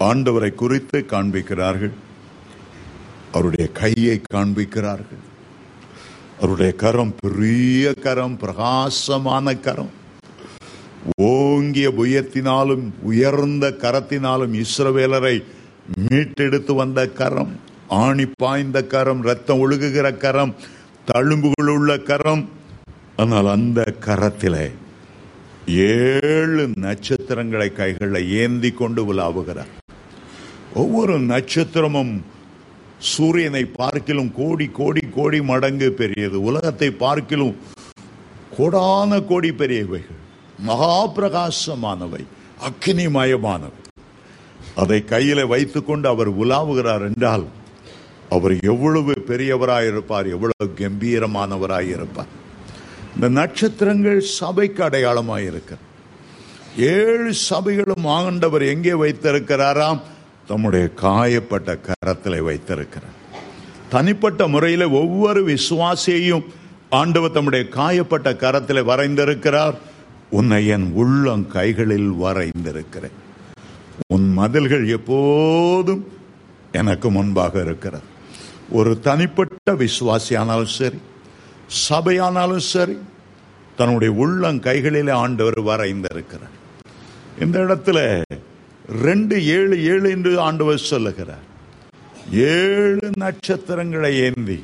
ஆண்டவரை குறித்து காண்பிக்கிறார்கள் அவருடைய கையை காண்பிக்கிறார்கள் அவருடைய கரம் பெரிய கரம் பிரகாசமான கரம் ஓங்கிய புயத்தினாலும் உயர்ந்த கரத்தினாலும் இஸ்ரவேலரை மீட்டெடுத்து வந்த கரம் ஆணி பாய்ந்த கரம் ரத்தம் ஒழுகுகிற கரம் தழும்புகள் உள்ள கரம் ஆனால் அந்த கரத்திலே ஏழு நட்சத்திரங்களை கைகளில் ஏந்தி கொண்டு உலாவுகிறார் ஒவ்வொரு நட்சத்திரமும் சூரியனை பார்க்கிலும் கோடி கோடி கோடி மடங்கு பெரியது உலகத்தை பார்க்கிலும் கோடான கோடி பெரியவைகள் மகா பிரகாசமானவை அக்னிமயமானவை அதை கையில வைத்துக்கொண்டு அவர் உலாவுகிறார் என்றால் அவர் எவ்வளவு பெரியவராயிருப்பார் எவ்வளவு கம்பீரமானவராயிருப்பார் இந்த நட்சத்திரங்கள் சபைக்கு அடையாளமாயிருக்கிறது ஏழு சபைகளும் ஆண்டவர் எங்கே வைத்திருக்கிறாராம் தம்முடைய காயப்பட்ட கரத்தில் வைத்திருக்கிறார் தனிப்பட்ட முறையில் ஒவ்வொரு விசுவாசியையும் ஆண்டவர் தம்முடைய காயப்பட்ட கரத்தில் வரைந்திருக்கிறார் உன்னை என் உள்ளம் கைகளில் வரைந்திருக்கிறேன் உன் மதில்கள் எப்போதும் எனக்கு முன்பாக இருக்கிறது ஒரு தனிப்பட்ட விசுவாசியானாலும் சரி சபையானாலும் சரி தன்னுடைய உள்ளம் கைகளிலே ஆண்டவர் வரைந்திருக்கிறார் இந்த இடத்துல ரெண்டு ஏழு ஏழு என்று ஆண்டவர் சொல்லுகிறார் ஏழு நட்சத்திரங்களை ஏந்தி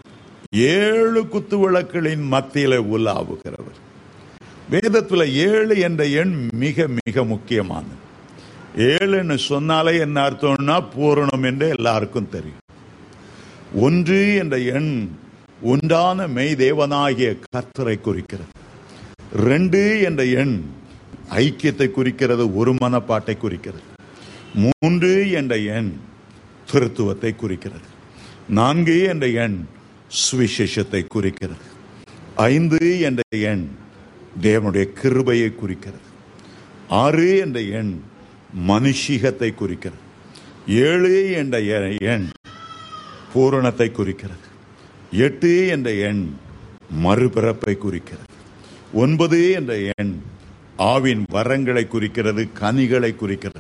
ஏழு குத்து விளக்குகளின் மத்தியில உலாவுகிறவர் வேதத்துல ஏழு என்ற எண் மிக மிக முக்கியமானது ஏழுன்னு சொன்னாலே என்ன அர்த்தம்னா பூரணம் என்று எல்லாருக்கும் தெரியும் ஒன்று என்ற எண் உண்டான மெய் தேவனாகிய கர்த்தரை குறிக்கிறது ரெண்டு என்ற எண் ஐக்கியத்தை குறிக்கிறது ஒரு மனப்பாட்டை குறிக்கிறது மூன்று என்ற எண் திருத்துவத்தை குறிக்கிறது நான்கு என்ற எண் சுவிசேஷத்தை குறிக்கிறது ஐந்து என்ற எண் தேவனுடைய கிருபையை குறிக்கிறது ஆறு என்ற எண் மனுஷிகத்தை குறிக்கிறது ஏழு என்ற எ- எண் பூரணத்தை குறிக்கிறது எட்டு என்ற எண் மறுபிறப்பை குறிக்கிறது ஒன்பது என்ற எண் ஆவின் வரங்களை குறிக்கிறது கனிகளை குறிக்கிறது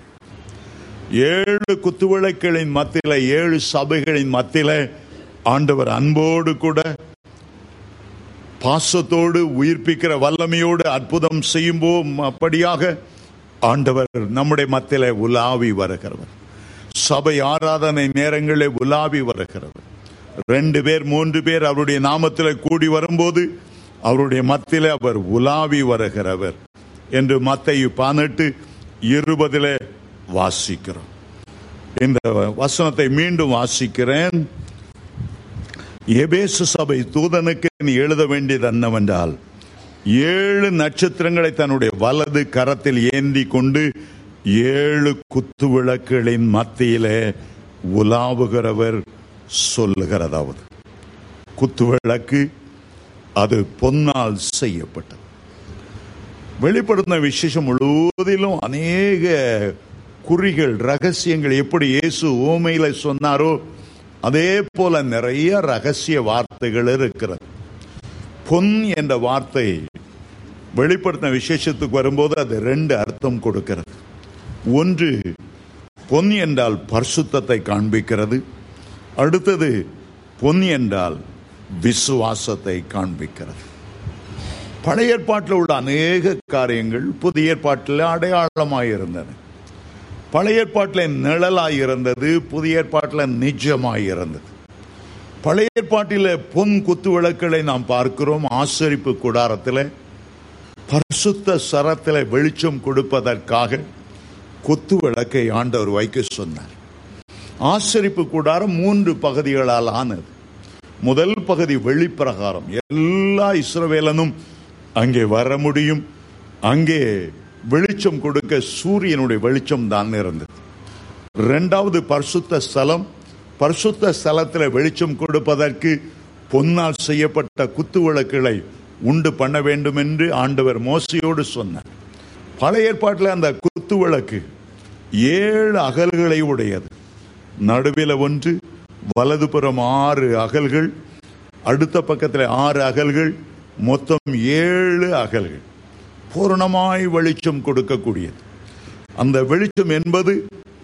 ஏழு குத்துவிளக்குகளின் மத்தியில ஏழு சபைகளின் மத்தியில ஆண்டவர் அன்போடு கூட பாசத்தோடு உயிர்ப்பிக்கிற வல்லமையோடு அற்புதம் செய்யும்போ அப்படியாக ஆண்டவர் நம்முடைய மத்தியில உலாவி வருகிறவர் சபை ஆராதனை நேரங்களில் உலாவி வருகிறவர் ரெண்டு பேர் மூன்று பேர் அவருடைய நாமத்தில் கூடி வரும்போது அவருடைய மத்தியில அவர் உலாவி வருகிறவர் என்று மத்தையு பதினெட்டு இருபதில வாசிக்கிறோம் இந்த வசனத்தை மீண்டும் வாசிக்கிறேன் எபேசு சபை தூதனுக்கு நீ எழுத வேண்டியது என்னவென்றால் ஏழு நட்சத்திரங்களை தன்னுடைய வலது கரத்தில் ஏந்தி கொண்டு ஏழு குத்து விளக்குகளின் மத்தியிலே உலாவுகிறவர் சொல்லுகிறதாவது குத்து விளக்கு அது பொன்னால் செய்யப்பட்டது வெளிப்படுத்தின விசேஷம் முழுவதிலும் அநேக குறிகள் ரகசியங்கள் எப்படி இயேசு ஓமையில சொன்னாரோ அதே போல நிறைய ரகசிய வார்த்தைகள் இருக்கிறது பொன் என்ற வார்த்தை வெளிப்படுத்தின விசேஷத்துக்கு வரும்போது அது ரெண்டு அர்த்தம் கொடுக்கிறது ஒன்று பொன் என்றால் பரிசுத்தத்தை காண்பிக்கிறது அடுத்தது பொன் என்றால் விசுவாசத்தை காண்பிக்கிறது பழைய ஏற்பாட்டில் உள்ள அநேக காரியங்கள் புதிய ஏற்பாட்டில் அடையாளமாக இருந்தன பழைய ஏற்பாட்டில் நிழலாய் இருந்தது புதிய ஏற்பாட்டில் நிஜமாய் இருந்தது பழைய ஏற்பாட்டில் பொன் குத்து விளக்குகளை நாம் பார்க்கிறோம் ஆசரிப்பு கூடாரத்தில் பரிசுத்த சரத்தில் வெளிச்சம் கொடுப்பதற்காக குத்து விளக்கை ஆண்டவர் வைக்க சொன்னார் ஆசரிப்பு கூடாரம் மூன்று பகுதிகளால் ஆனது முதல் பகுதி வெளிப்பிரகாரம் எல்லா இஸ்ரவேலனும் அங்கே வர முடியும் அங்கே வெளிச்சம் கொடுக்க சூரியனுடைய வெளிச்சம் தான் இருந்தது இரண்டாவது பரிசுத்த ஸ்தலம் பரிசுத்த ஸ்தலத்தில் வெளிச்சம் கொடுப்பதற்கு பொன்னால் செய்யப்பட்ட குத்து விளக்குகளை உண்டு பண்ண வேண்டும் என்று ஆண்டவர் மோசையோடு சொன்னார் பழைய ஏற்பாட்டில் அந்த குத்து விளக்கு ஏழு அகல்களை உடையது நடுவில் ஒன்று வலதுபுறம் ஆறு அகல்கள் அடுத்த பக்கத்தில் ஆறு அகல்கள் மொத்தம் ஏழு பூரணமாய் வெளிச்சம் கொடுக்கக்கூடியது அந்த வெளிச்சம் என்பது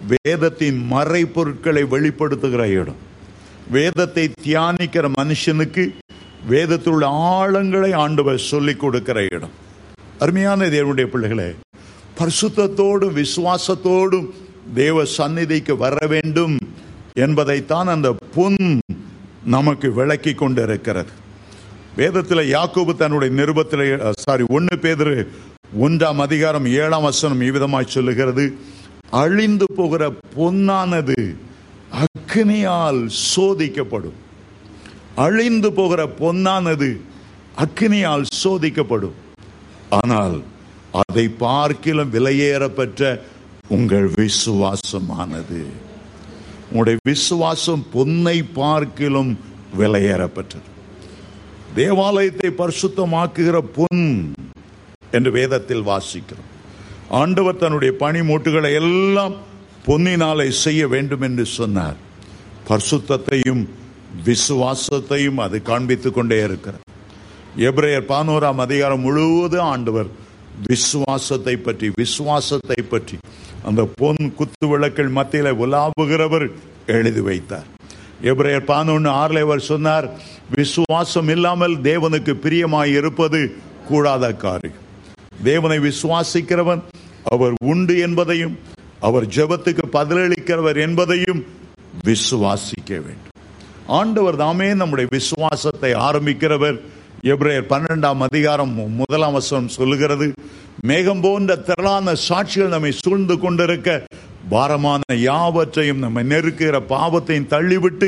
வேதத்தின் மறைப்பொருட்களை வெளிப்படுத்துகிற இடம் வேதத்தை தியானிக்கிற மனுஷனுக்கு வேதத்தில் உள்ள ஆழங்களை ஆண்டவர் சொல்லிக் கொடுக்கிற இடம் அருமையான தேவனுடைய பிள்ளைகளே பரிசுத்தத்தோடும் விசுவாசத்தோடும் தேவ சந்நிதிக்கு வர வேண்டும் என்பதைத்தான் அந்த பொன் நமக்கு விளக்கி கொண்டிருக்கிறது வேதத்தில் யாக்கோபு தன்னுடைய நிருபத்தில் சாரி ஒன்னு பேதரு ஒன்றாம் அதிகாரம் ஏழாம் வசனம் இவ்விதமாய் சொல்லுகிறது அழிந்து போகிற பொன்னானது அக்னியால் சோதிக்கப்படும் அழிந்து போகிற பொன்னானது அக்னியால் சோதிக்கப்படும் ஆனால் அதை பார்க்கிலும் விலையேற பெற்ற உங்கள் விசுவாசமானது உங்களுடைய விசுவாசம் பொன்னை பார்க்கிலும் விலையேற பெற்றது தேவாலயத்தை பரிசுத்தமாக்குகிற பொன் என்று வேதத்தில் வாசிக்கிறோம் ஆண்டவர் தன்னுடைய பனிமூட்டுகளை எல்லாம் பொன்னினாலே செய்ய வேண்டும் என்று சொன்னார் பரிசுத்தத்தையும் விசுவாசத்தையும் அது காண்பித்துக் கொண்டே இருக்கிறார் எப்ரேயர் பானோராம் அதிகாரம் முழுவதும் ஆண்டவர் விசுவாசத்தை பற்றி விசுவாசத்தை பற்றி அந்த பொன் குத்து விளக்கள் மத்தியில உலாவுகிறவர் எழுதி வைத்தார் எப்ரேயர் பதினொன்று ஆறுல அவர் சொன்னார் விசுவாசம் இல்லாமல் தேவனுக்கு பிரியமாய் இருப்பது கூடாத காரியம் தேவனை விசுவாசிக்கிறவன் அவர் உண்டு என்பதையும் அவர் ஜெபத்துக்கு பதிலளிக்கிறவர் என்பதையும் விசுவாசிக்க வேண்டும் ஆண்டவர் தாமே நம்முடைய விசுவாசத்தை ஆரம்பிக்கிறவர் எப்ரேயர் பன்னெண்டாம் அதிகாரம் முதலாம் வசனம் சொல்லுகிறது மேகம் போன்ற திரளான சாட்சிகள் நம்மை சூழ்ந்து கொண்டிருக்க பாரமான யாவற்றையும் நம்மை நெருக்குகிற பாவத்தையும் தள்ளிவிட்டு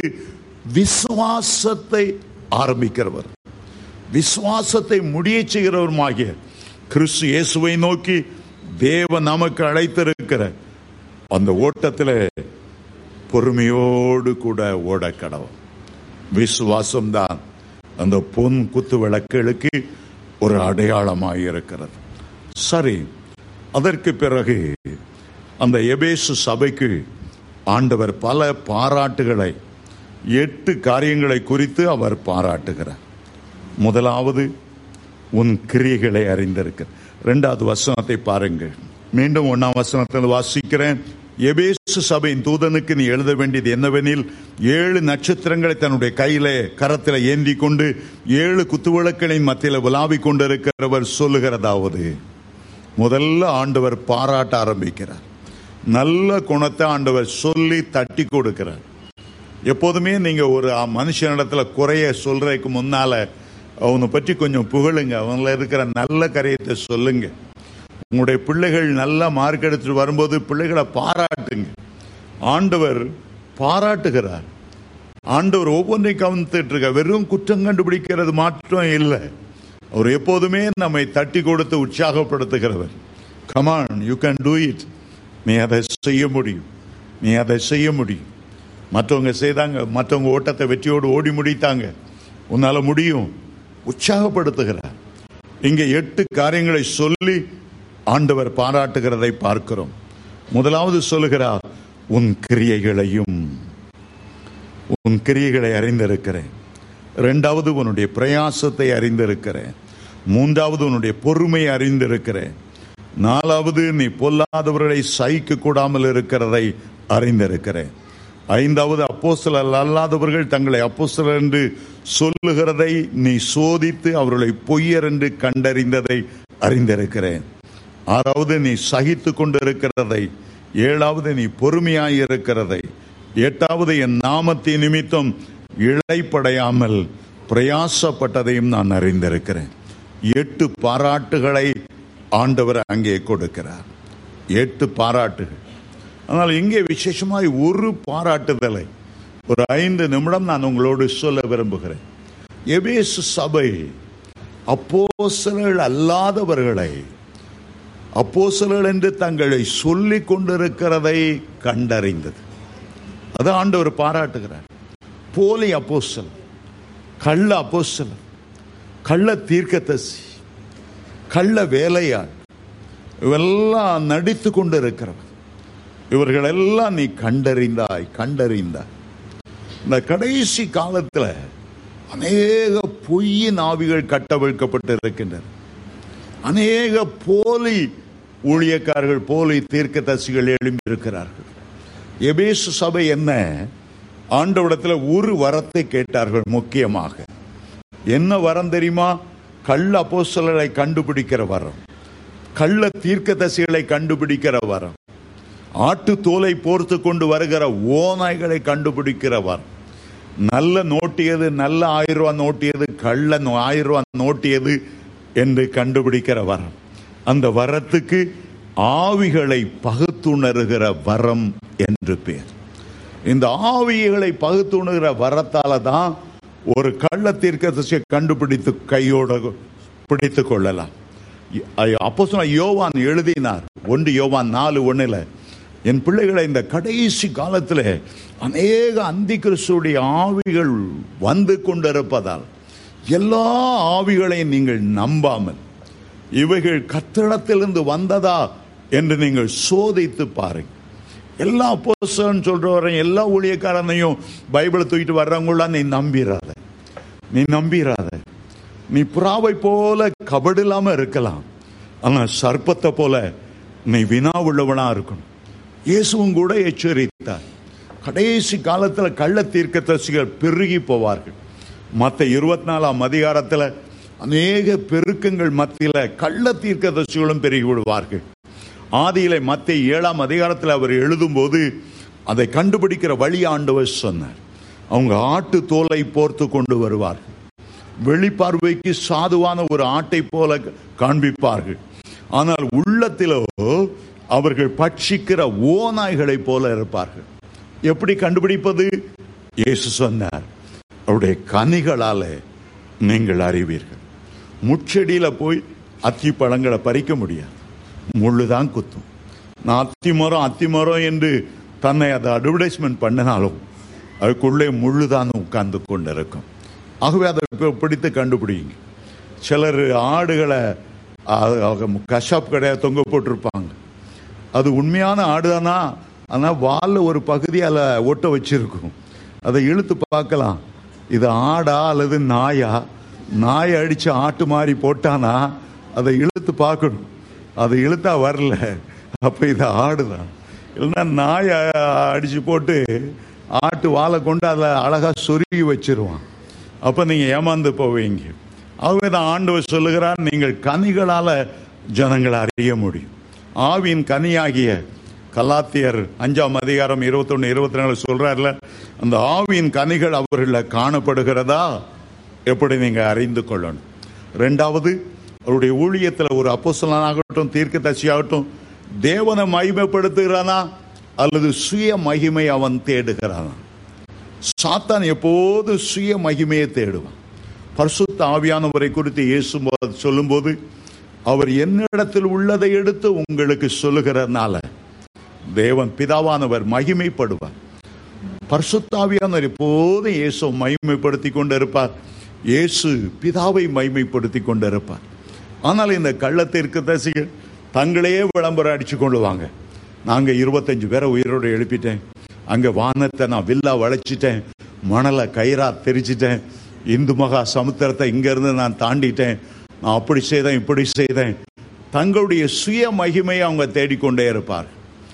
விசுவாசத்தை ஆரம்பிக்கிறவர் விசுவாசத்தை முடிய செய்கிறவருமாகிய கிறிஸ்து இயேசுவை நோக்கி தேவன் நமக்கு அழைத்திருக்கிற அந்த ஓட்டத்தில் பொறுமையோடு கூட ஓட கடவும் விசுவாசம்தான் அந்த பொன் குத்து விளக்குகளுக்கு ஒரு அடையாளமாக இருக்கிறது சரி அதற்கு பிறகு அந்த எபேசு சபைக்கு ஆண்டவர் பல பாராட்டுகளை எட்டு காரியங்களை குறித்து அவர் பாராட்டுகிறார் முதலாவது உன் கிரியைகளை அறிந்திருக்க இரண்டாவது வசனத்தை பாருங்கள் மீண்டும் ஒன்னாம் வசனத்தில் வாசிக்கிறேன் எபேசு சபையின் தூதனுக்கு நீ எழுத வேண்டியது என்னவெனில் ஏழு நட்சத்திரங்களை தன்னுடைய கையில கரத்தில் ஏந்தி கொண்டு ஏழு குத்துவிளக்களின் மத்தியில் விளாவிக் கொண்டிருக்கிறவர் சொல்லுகிறதாவது முதல்ல ஆண்டவர் பாராட்ட ஆரம்பிக்கிறார் நல்ல குணத்தை ஆண்டவர் சொல்லி தட்டி கொடுக்கிறார் எப்போதுமே நீங்க ஒரு மனுஷனிடத்துல குறைய சொல்றதுக்கு முன்னால அவனை பற்றி கொஞ்சம் புகழுங்க அவங்கள இருக்கிற நல்ல காரியத்தை சொல்லுங்க உங்களுடைய பிள்ளைகள் நல்ல மார்க் எடுத்துட்டு வரும்போது பிள்ளைகளை பாராட்டுங்க ஆண்டவர் பாராட்டுகிறார் ஆண்டவர் ஒவ்வொன்றையும் கவனித்துட்டு இருக்க வெறும் குற்றம் கண்டுபிடிக்கிறது மாற்றம் இல்லை அவர் எப்போதுமே நம்மை தட்டி கொடுத்து உற்சாகப்படுத்துகிறவர் come on you can do it நீ அதை செய்ய முடியும் நீ அதை செய்ய முடியும் மற்றவங்க செய்தாங்க மற்றவங்க ஓட்டத்தை வெற்றியோடு ஓடி முடித்தாங்க உன்னால முடியும் உற்சாகப்படுத்துகிறார் இங்கே எட்டு காரியங்களை சொல்லி ஆண்டவர் பாராட்டுகிறதை பார்க்கிறோம் முதலாவது சொல்லுகிறார் உன் கிரியைகளையும் உன் கிரியைகளை அறிந்திருக்கிறேன் இரண்டாவது உன்னுடைய பிரயாசத்தை அறிந்திருக்கிறேன் மூன்றாவது உன்னுடைய பொறுமை அறிந்திருக்கிறேன் நாலாவது நீ பொல்லாதவர்களை சகிக்க கூடாமல் இருக்கிறதை அறிந்திருக்கிறேன் ஐந்தாவது அப்போஸ்தலர் அல்லாதவர்கள் தங்களை அப்போஸ்தலர் என்று சொல்லுகிறதை நீ சோதித்து அவர்களை பொய்யர் என்று கண்டறிந்ததை அறிந்திருக்கிறேன் ஆறாவது நீ சகித்து கொண்டிருக்கிறதை ஏழாவது நீ பொறுமையாய் இருக்கிறதை எட்டாவது என் நாமத்தின் நிமித்தம் இழைப்படையாமல் பிரயாசப்பட்டதையும் நான் அறிந்திருக்கிறேன் எட்டு பாராட்டுகளை ஆண்டவர் அங்கே கொடுக்கிறார் எட்டு பாராட்டுகள் ஆனால் இங்கே விசேஷமாய் ஒரு பாராட்டுதலை ஒரு ஐந்து நிமிடம் நான் உங்களோடு சொல்ல விரும்புகிறேன் எபேசு சபை அப்போசலர்கள் அல்லாதவர்களை அப்போசலர்கள் என்று தங்களை சொல்லிக் கொண்டிருக்கிறதை கண்டறிந்தது அது ஆண்டவர் பாராட்டுகிறார் போலி அப்போஸ்தலர் கள்ள அப்போஸ்தலர் கள்ள தீர்க்கதரிசி கள்ள வேலையாள் இவெல்லாம் நடித்து கொண்டு இருக்கிறவன் இவர்கள் எல்லாம் நீ கண்டறிந்தாய் கண்டறிந்தாய் இந்த கடைசி காலத்துல அநேக பொய்யின் ஆவிகள் கட்டவிழ்க்கப்பட்டு இருக்கின்றன அநேக போலி ஊழியக்காரர்கள் போலி தீர்க்கதரிசிகள் எழும்பி இருக்கிறார்கள் எபேசு சபை என்ன ஆண்டவிடத்துல ஒரு வரத்தை கேட்டார்கள் முக்கியமாக என்ன வரம் தெரியுமா கள்ள அப்போஸ்தலரை கண்டுபிடிக்கிற வரம் கள்ள தீர்க்கதரிசிகளை கண்டுபிடிக்கிற வரம் ஆட்டு தோலை போர்த்து கொண்டு வருகிற ஓநாய்களை கண்டுபிடிக்கிற வரம் நல்ல நோட்டியது நல்ல ஆயிரம் ரூபாய் நோட்டியது கள்ள நோ- ஆயிரம் ரூபாய் நோட்டியது என்று கண்டுபிடிக்கிற வரம் அந்த வரத்துக்கு ஆவிகளை பகுத்துணர்கிற வரம் என்று பேர் இந்த ஆவிகளை பகுத்துணுகிற வரத்தால தான் ஒரு கள்ள தீர்க்கதரிசியை கண்டுபிடித்து கையோட பிடித்து கொள்ளலாம் அப்போ யோவான் எழுதினார் ஒன்று யோவான் நாலு ஒண்ணுல என் பிள்ளைகளை இந்த கடைசி காலத்தில் அநேக அந்தி கிறிஸ்துடைய ஆவிகள் வந்து கொண்டிருப்பதால் எல்லா ஆவிகளையும் நீங்கள் நம்பாமல் இவைகள் கத்திடத்திலிருந்து வந்ததா என்று நீங்கள் சோதித்து பாருங்க எல்லா அப்போஸ்தலன் சொல்றவரையும் எல்லா ஊழியக்காரனையும் பைபிளை தூக்கிட்டு வர்றவங்களாம் நீ நம்பிராத நீ நம்பிராத நீ புறாவை போல கபடில்லாம இருக்கலாம் ஆனா சர்ப்பத்தை போல நீ வினா உள்ளவனா இருக்கணும் இயேசுவும் கூட எச்சரித்தார் கடைசி காலத்துல கள்ள தீர்க்கதரிசிகள் பெருகி போவார்கள் மத்த இருபத்தி நாலாம் அதிகாரத்துல அநேக பெருக்கங்கள் மத்தியில கள்ள தீர்க்கதரிசிகளும் பெருகி விடுவார்கள் ஆதியில மத்திய ஏழாம் அதிகாரத்தில் அவர் எழுதும்போது அதை கண்டுபிடிக்கிற வழி ஆண்டவர் சொன்னார் அவங்க ஆட்டு தோலை போர்த்து கொண்டு வருவார்கள் வெளிப்பார்வைக்கு சாதுவான ஒரு ஆட்டை போல காண்பிப்பார்கள் ஆனால் உள்ளத்திலோ அவர்கள் பட்சிக்கிற ஓநாய்களை போல இருப்பார்கள் எப்படி கண்டுபிடிப்பது இயேசு சொன்னார் அவருடைய கனிகளால நீங்கள் அறிவீர்கள் முச்செடியில போய் அத்தி பழங்களை பறிக்க முடியாது முள்ளுதான் குத்தும் நான் அத்தி மரம் அத்தி மரம் என்று தன்னை அதை அட்வர்டைஸ்மெண்ட் பண்ணினாலும் அதுக்குள்ளே முள்ளுதான் உட்கார்ந்து கொண்டிருக்கும் ஆகவே அதை பி- பிடித்து கண்டுபிடிங்க சிலர் ஆடுகளை கஷாப் கடையை தொங்க போட்டிருப்பாங்க அது உண்மையான ஆடுதானா ஆனால் வாலில் ஒரு பகுதி அதில் ஒட்ட வச்சிருக்கும் அதை இழுத்து பார்க்கலாம் இது ஆடா அல்லது நாயா நாயை அடிச்சு ஆட்டு மாதிரி போட்டானா அதை இழுத்து பார்க்கணும் அதை இழுத்தா வரல அப்ப இது ஆடுதான் இல்லைன்னா நாயை அடிச்சு போட்டு ஆட்டு வாழை கொண்டு அதை அழகா சொருகி வச்சிருவான் அப்ப நீங்க ஏமாந்து போவீங்க ஆகவே தான் ஆண்டவர் சொல்லுகிறார் நீங்கள் கனிகளால ஜனங்களை அறிய முடியும் ஆவியின் கனியாகிய கலாத்தியர் அஞ்சாம் அதிகாரம் இருபத்தொன்னு இருபத்தி நாலு சொல்றாருல அந்த ஆவியின் கனிகள் அவர்களில் காணப்படுகிறதா எப்படி நீங்க அறிந்து கொள்ளணும் ரெண்டாவது அவருடைய ஊழியத்தில் ஒரு அப்போஸ்தலனாகட்டும் தீர்க்கதரிசியாகட்டும் தேவனை மகிமைப்படுத்துகிறானா அல்லது சுய மகிமை அவன் தேடுகிறானா சாத்தான் எப்போது சுய மகிமையை தேடுவான் பரிசுத்த ஆவியானவரை குறித்து இயேசு சொல்லும்போது அவர் என்னிடத்தில் உள்ளதை எடுத்து உங்களுக்கு சொல்லுகிறதுனால தேவன் பிதாவானவர் மகிமைப்படுவார் பரிசுத்தாவியானவர் எப்போதும் இயேசு மகிமைப்படுத்தி கொண்டிருப்பார் இயேசு பிதாவை மகிமைப்படுத்தி கொண்டிருப்பார் ஆனால் இந்த கள்ளத்திற்கு தசிகள் தங்களையே விளம்பரம் அடிச்சு கொள்ளுவாங்க நாங்க இருபத்தஞ்சு பேரை உயிரோடு எழுப்பிட்டேன் அங்க வானத்தை நான் வில்லா வளைச்சிட்டேன் மணலை கயிறா தெரிச்சிட்டேன் இந்து மகா சமுத்திரத்தை இங்க இருந்து நான் தாண்டிட்டேன் நான் அப்படி செய்தேன் இப்படி செய்தேன் தங்களுடைய சுய மகிமையை அவங்க தேடிக்கொண்டே இருப்பார்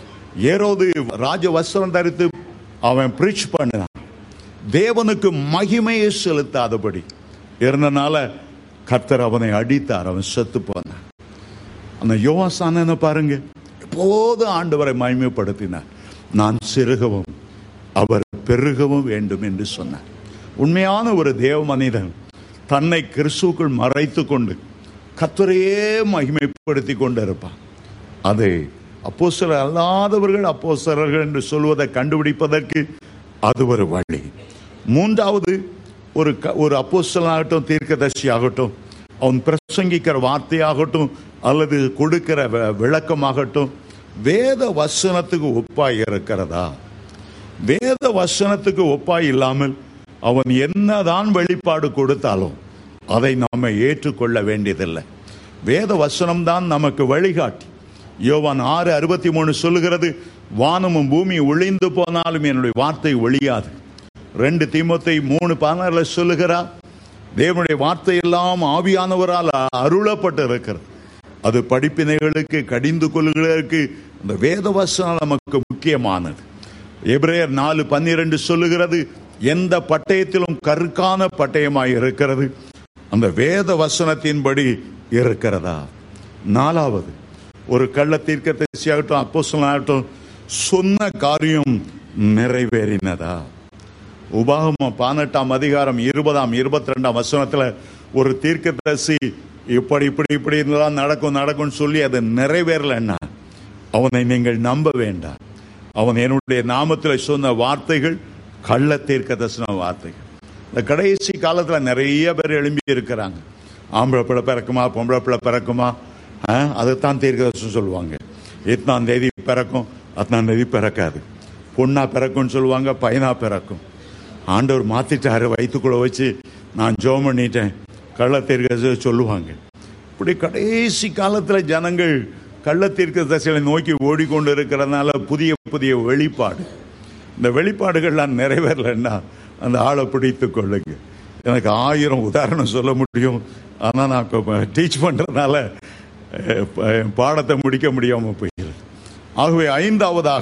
ஏரோது ராஜ வஸ்திரம் தரித்து அவன் பிரீச் பண்ணினான் தேவனுக்கு மகிமையை செலுத்தாதபடி இருந்தனால கர்த்தர் அவனை அடித்தார் அவன் செத்து போனான் அந்த யோவாசான பாருங்க எப்போதும் ஆண்டவரை மகிமைப்படுத்தினார் நான் சிறுகவும் அவர் பெருகவும் வேண்டும் என்று சொன்னார் உண்மையான ஒரு தேவ மனிதன் தன்னை கிறிஸ்துக்குள் மறைத்து கொண்டு கர்த்தரையே மகிமைப்படுத்தி கொண்டிருப்பான் அதை அப்போஸ்தலர் அல்லாதவர்கள் அப்போஸ்தலர்கள் என்று சொல்வதை கண்டுபிடிப்பதற்கு அது ஒரு வழி மூன்றாவது ஒரு க- ஒரு அப்போஸ்தலனாகட்டும் தீர்க்கதர்சி ஆகட்டும் அவன் பிரசங்கிக்கிற வார்த்தையாகட்டும் அல்லது கொடுக்கிற வ- விளக்கமாகட்டும் வேத வசனத்துக்கு ஒப்பாய் இருக்கிறதா வேத வசனத்துக்கு ஒப்பாய் இல்லாமல் அவன் என்னதான் வெளிப்பாடு கொடுத்தாலும் அதை நாம ஏற்றுக்கொள்ள வேண்டியதில்லை வேத வசனம் தான் நமக்கு வழிகாட்டி யோவான் ஆறு அறுபத்தி மூணு சொல்லுகிறது வானமும் பூமி ஒளிந்து போனாலும் என்னுடைய வார்த்தை ஒழியாது ரெண்டு தீமோத்தை மூணு பதினாறுல சொல்லுகிறார் தேவனுடைய வார்த்தை எல்லாம் ஆவியானவரால் அருளப்பட்டு இருக்கிறது அது படிப்பினைகளுக்கு கடிந்து கொள்ளுகளுக்கு இந்த வேத வசனம் நமக்கு முக்கியமானது எபிரேயர் நாலு பன்னிரண்டு சொல்லுகிறது எந்த பட்டயத்திலும் கருக்கான பட்டயமாய் இருக்கிறது அந்த வேத வசனத்தின்படி இருக்கிறதா நாலாவது ஒரு கள்ள தீர்க்கதரிசியாகட்டும் அப்போஸ்தலனாகட்டும் சொன்ன காரியம் நிறைவேறினதா உபாகமம் பதினெட்டாம் அதிகாரம் இருபதாம் இருபத்தி ரெண்டாம் வசனத்துல ஒரு தீர்க்கதரிசி இப்படி இப்படி இப்படி இருந்தால் நடக்கும் நடக்கும்னு சொல்லி அது நிறைவேறலன்னா அவனை நீங்கள் நம்ப வேண்டாம் அவன் என்னுடைய நாமத்தில் சொன்ன வார்த்தைகள் கள்ள தீர்க்க தரிசன வார்த்தைகள் இந்த கடைசி காலத்துல நிறைய பேர் எழும்பி இருக்கிறாங்க ஆம்பளை பிள்ளை பிறக்குமா பொம்பளை பிள்ளை பிறக்குமா ஆ, அதைத்தான் தீர்க்க தரிசனம் சொல்லுவாங்க இத்தனாம் தேதி பிறக்கும் அத்தனாம் தேதி பிறக்காது பொண்ணா பிறக்கும்னு சொல்லுவாங்க பையனா பிறக்கும் ஆண்டவர் மாத்திட்டாரு வயிற்றுக்குள்ள வச்சு நான் ஜோம் பண்ணிட்டேன் கள்ள தீர்க்க சொல்லுவாங்க இப்படி கடைசி காலத்துல ஜனங்கள் கள்ள தீர்க்க தரிசனை நோக்கி ஓடிக்கொண்டு இருக்கிறதுனால புதிய புதிய வெளிப்பாடு இந்த வெளிப்பாடுகள்லாம் நிறைவேறலைன்னா அந்த ஆளை பிடித்து கொள்ளுங்க எனக்கு ஆயிரம் உதாரணம் சொல்ல முடியும் ஆனால் நான் டீச் பண்ணுறதுனால அஹ், ப- பாடத்தை முடிக்க முடியாமல் போயிடுது ஆகவே ஐந்தாவதாக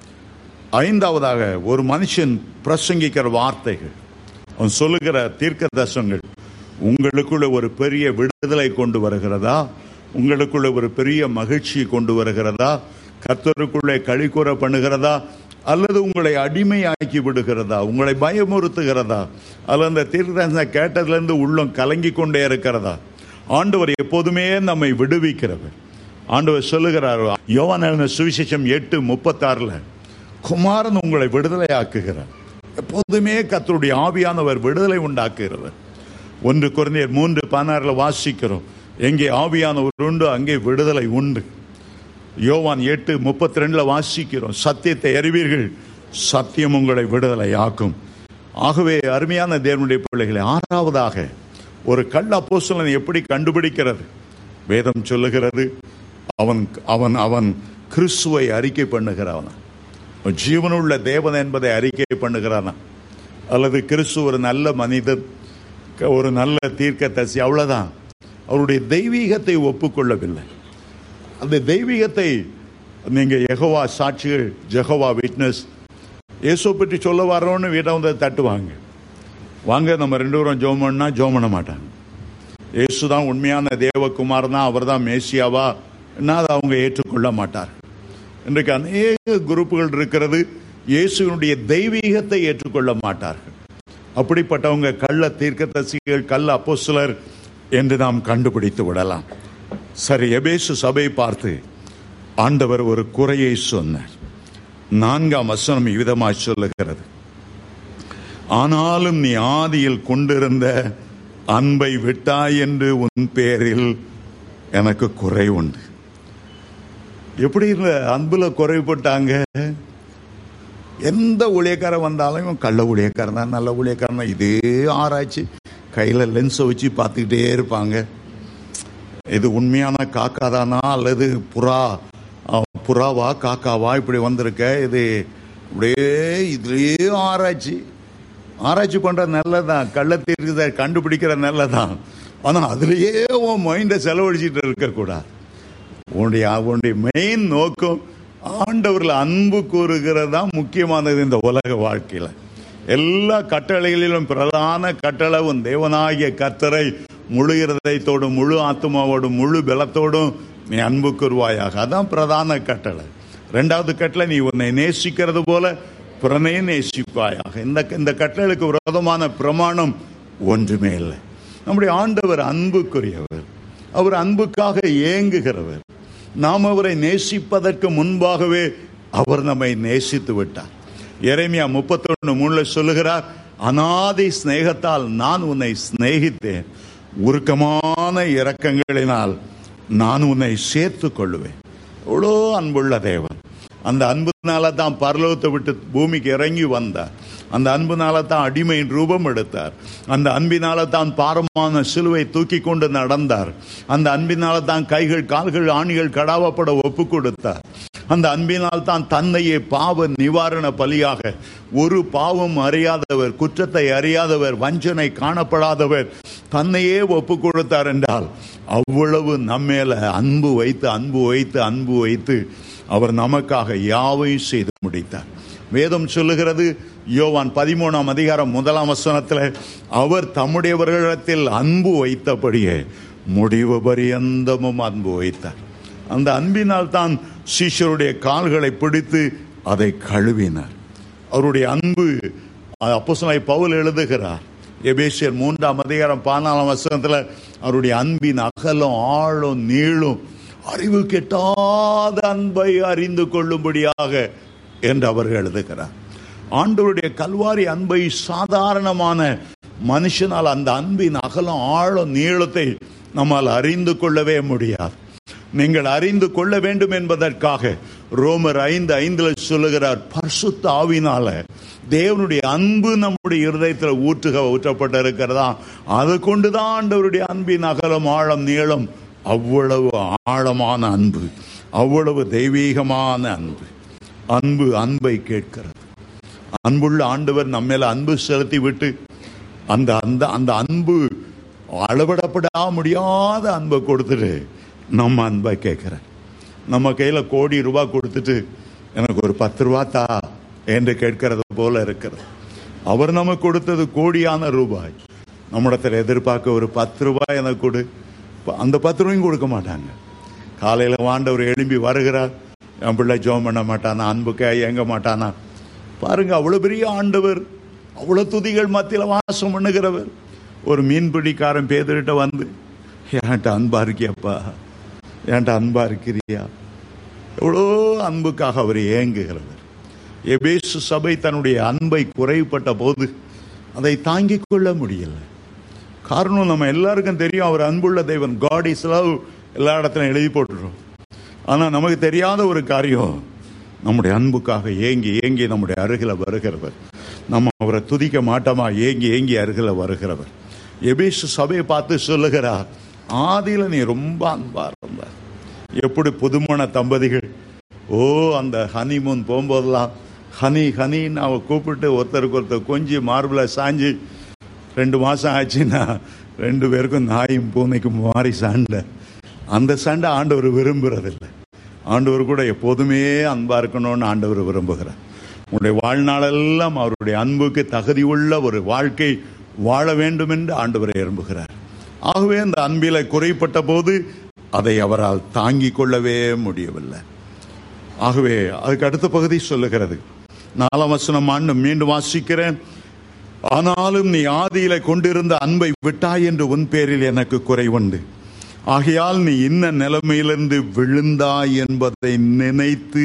ஐந்தாவதாக ஒரு மனுஷன் பிரசங்கிக்கிற வார்த்தைகள் அவன் சொல்லுகிற தீர்க்க தரிசனங்கள் உங்களுக்குள்ள ஒரு பெரிய விடுதலை கொண்டு வருகிறதா உங்களுக்குள்ள ஒரு பெரிய மகிழ்ச்சியை கொண்டு வருகிறதா கர்த்தருக்குள்ளே களிக்கூற பண்ணுகிறதா அல்லது உங்களை அடிமையாக்கி விடுகிறதா உங்களை பயமுறுத்துகிறதா அல்லது அந்த தீர்க்கதரிசனம் கேட்டதிலிருந்து உள்ளம் கலங்கி கொண்டே இருக்கிறதா ஆண்டவர் எப்போதுமே நம்மை விடுவிக்கிறவர் ஆண்டவர் சொல்லுகிறார் யோவான் எழுதின சுவிசேஷம் எட்டு முப்பத்தாறுல குமாரன் உங்களை விடுதலை ஆக்குகிறார் எப்போதுமே கர்த்தருடைய ஆவியானவர் விடுதலை உண்டாக்குகிறவர் ஒன்று குறைந்தர் மூன்று பதினாறுல வாசிக்கிறோம் எங்கே ஆவியானவர் உண்டு அங்கே விடுதலை உண்டு யோவான் எட்டு முப்பத்தி ரெண்டுல வாசிக்கிறோம் சத்தியத்தை அறிவீர்கள் சத்தியம் உங்களை விடுதலை ஆக்கும் ஆகவே அருமையான தேவனுடைய பிள்ளைகளை ஆறாவதாக ஒரு கள்ள அப்போஸ்தலனை எப்படி கண்டுபிடிக்கிறது வேதம் சொல்லுகிறது அவன் அவன் அவன் கிறிஸ்துவை அறிக்கை பண்ணுகிறவன் ஜீவனுள்ள தேவன் என்பதை அறிக்கை பண்ணுகிறானா அல்லது கிறிஸ்து ஒரு நல்ல மனிதன் க- ஒரு நல்ல தீர்க்க தரிசி அவ்வளவுதான் அவருடைய தெய்வீகத்தை ஒப்புக்கொள்ளவில்லை அந்த தெய்வீகத்தை நீங்க யெகோவா சாட்சிகள் ஜெகோவா விட்னஸ் இயேசு பற்றி சொல்ல வரோன்னு வீட்டை வந்து தட்டுவாங்க வாங்க நம்ம ரெண்டு பேரும் ஜோம் பண்ணா ஜோம் பண்ண மாட்டாங்க இயேசு தான் உண்மையான தேவகுமார் தான் அவர் தான் மேசியாவா அதை அவங்க ஏற்றுக்கொள்ள மாட்டார் இன்றைக்கு அநேக குரூப்புகள் இருக்கிறது இயேசுவினுடைய தெய்வீகத்தை ஏற்றுக்கொள்ள மாட்டார்கள் அப்படிப்பட்டவங்க கள்ள தீர்க்கதரிசிகள் கள்ள அப்போஸ்தலர் என்று நாம் கண்டுபிடித்து விடலாம் சரி எபேசு சபை பார்த்து ஆண்டவர் ஒரு குறையை சொன்னார் நான்காம் வசனம் இவ்விதமாய் சொல்லுகிறது ஆனாலும் நீ ஆதியில் கொண்டிருந்த அன்பை விட்டாய் என்று உன் பேரில் எனக்கு குறை உண்டு எப்படி இந்த அன்புல குறைபட்டாங்க எந்த ஊழியக்காரன் வந்தாலும் இவன் கள்ள ஊழியக்காரன் தான் நல்ல ஊழியக்காரன் தான் இதே ஆராய்ச்சி கையில லென்ஸை வச்சு பார்த்துக்கிட்டே இருப்பாங்க இது உண்மையான காக்கா தானா அல்லது புறா அஹ், புறாவா காக்காவா இப்படி வந்திருக்க இது அப்படியே இதுலயே ஆராய்ச்சி ஆராய்ச்சி பண்றது நல்லதான் கள்ளத்தீர்க்கு கண்டுபிடிக்கிற நல்லதான் ஆனா அதுலயே உன் மைண்டை செலவழிச்சிட்டு இருக்கக்கூடாது உன்னுடைய உன்னுடைய மெயின் நோக்கம் ஆண்டவர்ல அன்பு கூறுகிறது தான் முக்கியமானது இந்த உலக வாழ்க்கையில எல்லா கட்டளைகளிலும் பிரதான கட்டளை உன் தேவனாகிய கர்த்தரை முழு இருதயத்தோடும் முழு ஆத்மாவோடும் முழு பலத்தோடும் நீ அன்பு கூறுவாயாக அதான் பிரதான கட்டளை ரெண்டாவது கட்டளை நீ உன்னை நேசிக்கிறது போல பிறனை நேசிப்பாயாக இந்த இந்த கட்டளைக்கு விரோதமான பிரமாணம் ஒன்றுமே இல்லை நம்முடைய ஆண்டவர் அன்புக்குரியவர் அவர் அன்புக்காக ஏங்குகிறவர் நாம் அவரை நேசிப்பதற்கு முன்பாகவே அவர் நம்மை நேசித்து விட்டார் எரேமியா முப்பத்தொன்னு மூணுல சொல்லுகிறார் அனாதி சிநேகத்தால் நான் உன்னை சிநேகித்தேன் உருக்கமான இரக்கங்களினால் நான் உன்னை சேர்த்துக் கொள்ளுவேன் எவ்வளோ அன்புள்ள தேவன் அந்த அன்புனால தான் பரலோகத்தை விட்டு பூமிக்கு இறங்கி வந்தார் அந்த அன்புனால தான் அடிமையின் ரூபம் எடுத்தார் அந்த அன்பினால தான் பாரமான சிலுவை தூக்கி கொண்டு நடந்தார் அந்த அன்பினால தான் கைகள் கால்கள் ஆணிகள் கடாவப்பட ஒப்பு கொடுத்தார் அந்த அன்பினால் தான் தன்னையே பாவ நிவாரண பலியாக ஒரு பாவம் அறியாதவர் குற்றத்தை அறியாதவர் வஞ்சனை காணப்படாதவர் தன்னையே ஒப்பு கொடுத்தார் என்றால் அவ்வளவு நம்மேல அன்பு வைத்து அன்பு வைத்து அன்பு வைத்து அவர் நமக்காக யாவையும் செய்து முடித்தார் வேதம் சொல்லுகிறது யோவான் பதிமூணாம் அதிகாரம் முதலாம் வசனத்தில் அவர் தம்முடையவர்களிடத்தில் அன்பு வைத்தபடியே முடிவு பரியந்தமும் அன்பு வைத்தார் அந்த அன்பினால் தான் சீஷருடைய கால்களை பிடித்து அதை கழுவினார் அவருடைய அன்பு அப்போஸ்தலனாகிய பவுல் எழுதுகிறார் எபேசியர் மூன்றாம் அதிகாரம் பதினாலாம் வசனத்தில் அவருடைய அன்பின் அகலம் ஆழம் நீளும் அறிவு கெட்டாத அன்பை அறிந்து கொள்ளும்படியாக என்று அவர் எழுதுகிறார் ஆண்டவருடைய கல்வாரி அன்பை சாதாரணமான மனுஷனால் அந்த அன்பின் அகலம் ஆழம் நீளத்தை நம்மால் அறிந்து கொள்ளவே முடியாது நீங்கள் அறிந்து கொள்ள வேண்டும் என்பதற்காக ரோமர் ஐந்து ஐந்துல சொல்லுகிறார் பரிசுத்த ஆவினால தேவனுடைய அன்பு நம்முடைய இருதயத்தில் ஊற்றுக ஊற்றப்பட்டிருக்கிறதா அது கொண்டுதான் ஆண்டவருடைய அன்பின் அகலம் ஆழம் நீளம் அவ்வளவு ஆழமான அன்பு அவ்வளவு தெய்வீகமான அன்பு அன்பு அன்பை கேட்கிறது அன்புள்ள ஆண்டவர் நம்ம மேல அன்பு செலுத்தி விட்டு அந்த அந்த அந்த அன்பு அளவிடப்படா முடியாத அன்பை கொடுத்துட்டு நம்ம அன்பை கேட்கிறார் நம்ம கையில கோடி ரூபாய் கொடுத்துட்டு எனக்கு ஒரு பத்து ரூபா தா என்று கேட்கிறது போல இருக்கிறது அவர் நமக்கு கொடுத்தது கோடியான ரூபாய் நம்மிடத்தில் எதிர்பார்க்க ஒரு பத்து ரூபாய் எனக்கு கொடு அந்த பத்து ரூபாயும் கொடுக்க மாட்டாங்க காலையில் வாண்டவர் எழும்பி வருகிறார் என் பிள்ளை ஜோம் பண்ண மாட்டானா அன்புக்கு இயங்க மாட்டானா பாருங்க அவ்வளவு பெரிய ஆண்டவர் அவ்வளவு துதிகள் மத்தியில் வாசம் பண்ணுகிறவர் ஒரு மீன்பிடிக்காரன் பேதர்கிட்ட வந்து என்கிட்ட அன்பா இருக்கியப்பா என்கிட்ட அன்பா இருக்கிறியா எவ்வளோ அன்புக்காக அவர் ஏங்குகிறவர் எபேசு சபை தன்னுடைய அன்பை குறைப்பட்ட போது அதை தாங்கிக் கொள்ள முடியல காரணம் நம்ம எல்லாருக்கும் தெரியும் அவர் அன்புள்ள தெய்வன் காட் இஸ் லவ் எல்லா இடத்துலையும் எழுதி போட்டுரும் ஆனால் நமக்கு தெரியாத ஒரு காரியம் நம்முடைய அன்புக்காக ஏங்கி ஏங்கி நம்முடைய அருகில் வருகிறவர் நம்ம அவரை துதிக்க மாட்டோமா ஏங்கி ஏங்கி அருகில் வருகிறவர் எபேசு சபையை பார்த்து சொல்லுகிறார் ஆதியில நீ ரொம்ப அன்பா இருந்த எப்படி புதுமண தம்பதிகள் ஓ அந்த ஹனிமூன் போகும்போதெல்லாம் ஹனி ஹனின்னு அவ கூப்பிட்டு ஒருத்தருக்கு ஒருத்தர் கொஞ்சி மார்பில் சாஞ்சு ரெண்டு மாசம் ஆச்சுன்னா ரெண்டு பேருக்கும் நாயும் பூனைக்கும் மாறி சண்டை அந்த சண்டை ஆண்டவர் விரும்புறதில்லை ஆண்டவர் கூட எப்போதுமே அன்பா இருக்கணும்னு ஆண்டவர் விரும்புகிறார் உன்னுடைய வாழ்நாளெல்லாம் அவருடைய அன்புக்கு தகுதி உள்ள ஒரு வாழ்க்கை வாழ வேண்டும் என்று ஆண்டவரை விரும்புகிறார் ஆகவே அந்த அன்பில குறைப்பட்ட போது அதை அவரால் தாங்கிக் கொள்ளவே முடியவில்லை ஆகவே அதுக்கு அடுத்த பகுதி சொல்லுகிறது நாலாம் வசனம் ஆண்டு மீண்டும் வாசிக்கிறேன் ஆனாலும் நீ ஆதியில கொண்டிருந்த அன்பை விட்டாய் என்று உன் பேரில் எனக்கு குறைவுண்டு ஆகையால் நீ இன்ன நிலைமையிலிருந்து விழுந்தாய் என்பதை நினைத்து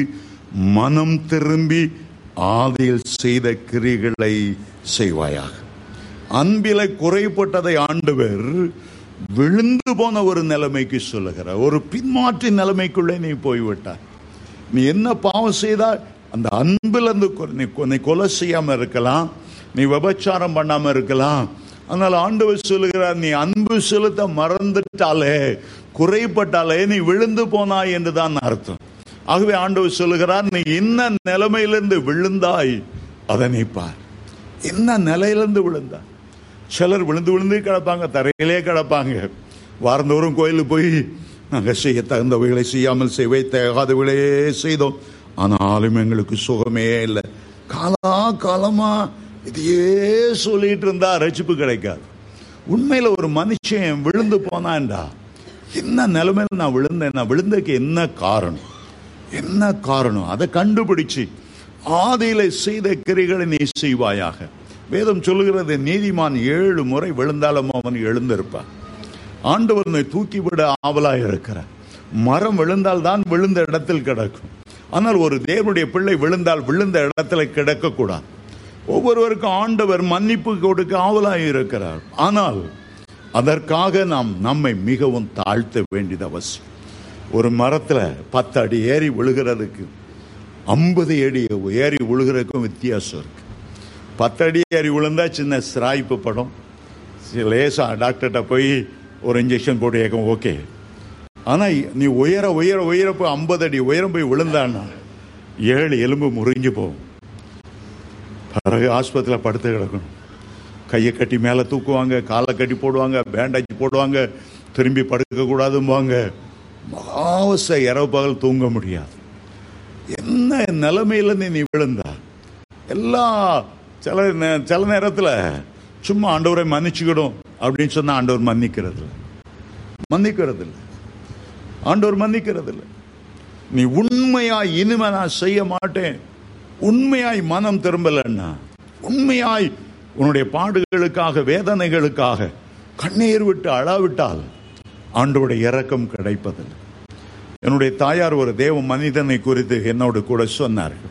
மனம் திரும்பி ஆதியில் செய்த கிரிகளை செய்வாயாக அன்பில குறைப்பட்டதை ஆண்டவர் விழுந்து போன ஒரு நிலைமைக்கு சொல்லுகிறார் ஒரு பின்மாற்றி நிலைமைக்குள்ளே நீ போய்விட்டாய் நீ என்ன பாவம் செய்தால் அந்த அன்பில் இருந்து கொ- நீ கொ- நீ கொலை செய்யாம இருக்கலாம் நீ விபச்சாரம் பண்ணாம இருக்கலாம் ஆனால் ஆண்டவர் சொல்லுகிறார் நீ அன்பு செலுத்த மறந்துட்டாலே குறைப்பட்டாலே நீ விழுந்து போனாய் என்றுதான் அர்த்தம் ஆகவே ஆண்டவர் சொல்லுகிறார் நீ என்ன நிலைமையிலிருந்து விழுந்தாய் அதை நீ பார் என்ன நிலையிலிருந்து விழுந்தாய் சிலர் விழுந்து விழுந்து கிடப்பாங்க தரையிலே கிடப்பாங்க வாரந்தோறும் கோயிலுக்கு போய் நாங்கள் செய்ய தகுந்தவைகளை செய்யாமல் செய்வை தகாதவைகளே செய்தோம் ஆனாலும் எங்களுக்கு சுகமே இல்லை காலா காலமா இதையே சொல்லிட்டு இருந்தா ரட்சிப்பு கிடைக்காது உண்மையில ஒரு மனுஷன் விழுந்து போனான்டா என்ன நிலைமையில நான் விழுந்தேன் நான் விழுந்ததுக்கு என்ன காரணம் என்ன காரணம் அதை கண்டுபிடிச்சு ஆதியில செய்த கிரிகளை நீ செய்வாயாக வேதம் சொல்லுகிறது நீதிமான் ஏழு முறை விழுந்தாலும் அவன் எழுந்திருப்பான் ஆண்டவர் உன்னை தூக்கிவிட ஆவலாய் இருக்கிறார் மரம் விழுந்தால் தான் விழுந்த இடத்தில் கிடக்கும் ஆனால் ஒரு தேவனுடைய பிள்ளை விழுந்தால் விழுந்த இடத்துல கிடக்கக்கூடாது ஒவ்வொருவருக்கும் ஆண்டவர் மன்னிப்பு கொடுக்க ஆவலாய் இருக்கிறார் ஆனால் அதற்காக நாம் நம்மை மிகவும் தாழ்த்த வேண்டியது அவசியம் ஒரு மரத்துல பத்து அடி ஏறி விழுகிறதுக்கு ஐம்பது அடி ஏறி விழுகிறதுக்கும் வித்தியாசம் இருக்கு பத்து அடி ஏறி விழுந்தா சின்ன சிராய்ப்பு படம் சி- லேசா டாக்டர்கிட்ட போய் ஒரு இன்ஜெக்ஷன் போட்டு கேட்கும் ஓகே ஆனா நீ உயர உயர உயர போய் ஐம்பது அடி உயரம் போய் விழுந்தான்னா ஏழு எலும்பு முறிஞ்சு போகும் பிறகு ஆஸ்பத்திரியில் படுத்து கிடக்கணும் கையை கட்டி மேலே தூக்குவாங்க காலை கட்டி போடுவாங்க பேண்டேஜ் போடுவாங்க திரும்பி படுக்க கூடாதும்பாங்க மகாவச இரவு பகல் தூங்க முடியாது என்ன நிலைமையில நீ நீ விழுந்தா எல்லா சில நே- சில நேரத்துல சும்மா ஆண்டவரை மன்னிச்சுக்கிடும் அப்படின்னு சொன்னா ஆண்டவர் மன்னிக்கிறது இல்ல. மன்னிக்கிறது இல்லை ஆண்டவர் மன்னிக்கிறது இல்லை நீ உண்மையாய் இனிமே நான் செய்ய மாட்டேன் உண்மையாய் மனம் திரும்பலன்னா உண்மையாய் உன்னுடைய பாடுகளுக்காக வேதனைகளுக்காக கண்ணீர் விட்டு அழாவிட்டால் ஆண்டோடைய இரக்கம் கிடைப்பதில்லை என்னுடைய தாயார் ஒரு தேவ மனிதனை குறித்து என்னோடு கூட சொன்னார்கள்